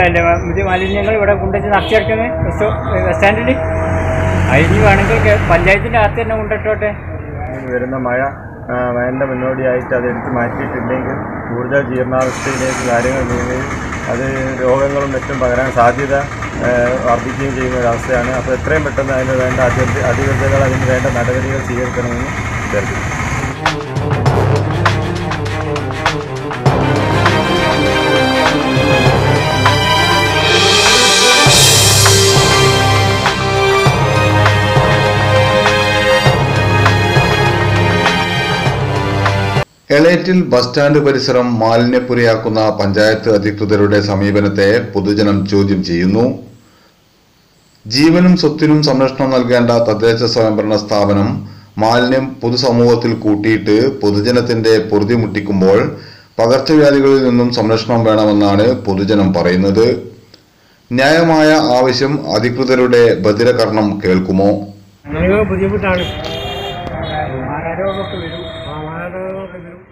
അല്ലേ ഇത് മാലിന്യങ്ങൾ ഇവിടെ കൊണ്ടുവച്ച് നിറച്ചെടുക്കുന്നത് ബസ് ബസ് സ്റ്റാൻഡിൽ അതിന് വേണമെങ്കിൽ കേ- പഞ്ചായത്തിൻ്റെ അകത്ത് തന്നെ കൊണ്ടിട്ടോട്ടെ വരുന്ന മഴ ആ, മഴൻ്റെ മുന്നോടിയായിട്ട് അത് എടുത്ത് മാറ്റിയിട്ടില്ലെങ്കിൽ കൂടുതൽ ജീർണാവസ്ഥയിലേക്ക് കാര്യങ്ങൾ നീങ്ങുകയും അത് രോഗങ്ങളും മറ്റും പകരാൻ സാധ്യത ആ, വർദ്ധിക്കുകയും ചെയ്യുന്ന ഒരവസ്ഥയാണ് അപ്പോൾ എത്രയും പെട്ടെന്ന് അതിന് വേണ്ട അധികൃത അധികൃതകൾ അതിന് വേണ്ട നടപടികൾ സ്വീകരിക്കണമെന്ന് അഭ്യർത്ഥിക്കുന്നു എളേറ്റിൽ ബസ് സ്റ്റാൻഡ് പരിസരം മാലിന്യപ്പുരയാക്കുന്ന പഞ്ചായത്ത് അധികൃതരുടെ സമീപനത്തെ പൊതുജനം ചോദ്യം ചെയ്യുന്നു ജീവനും സ്വത്തിനും സംരക്ഷണം നൽകേണ്ട തദ്ദേശ സ്വയംഭരണ സ്ഥാപനം മാലിന്യം പൊതുസമൂഹത്തിൽ കൂട്ടിയിട്ട് പൊതുജനത്തിന്റെ പൊറുതി മുട്ടിക്കുമ്പോൾ പകർച്ചവ്യാധികളിൽ നിന്നും സംരക്ഷണം വേണമെന്നാണ് പൊതുജനം പറയുന്നത് ന്യായമായ ആവശ്യം അധികൃതരുടെ ബദിരകർണം കേൾക്കുമോ ബുദ്ധിമുട്ടാണ് മാരാരോഗമൊക്കെ വരും ആ മാരാരോഗമൊക്കെ വരും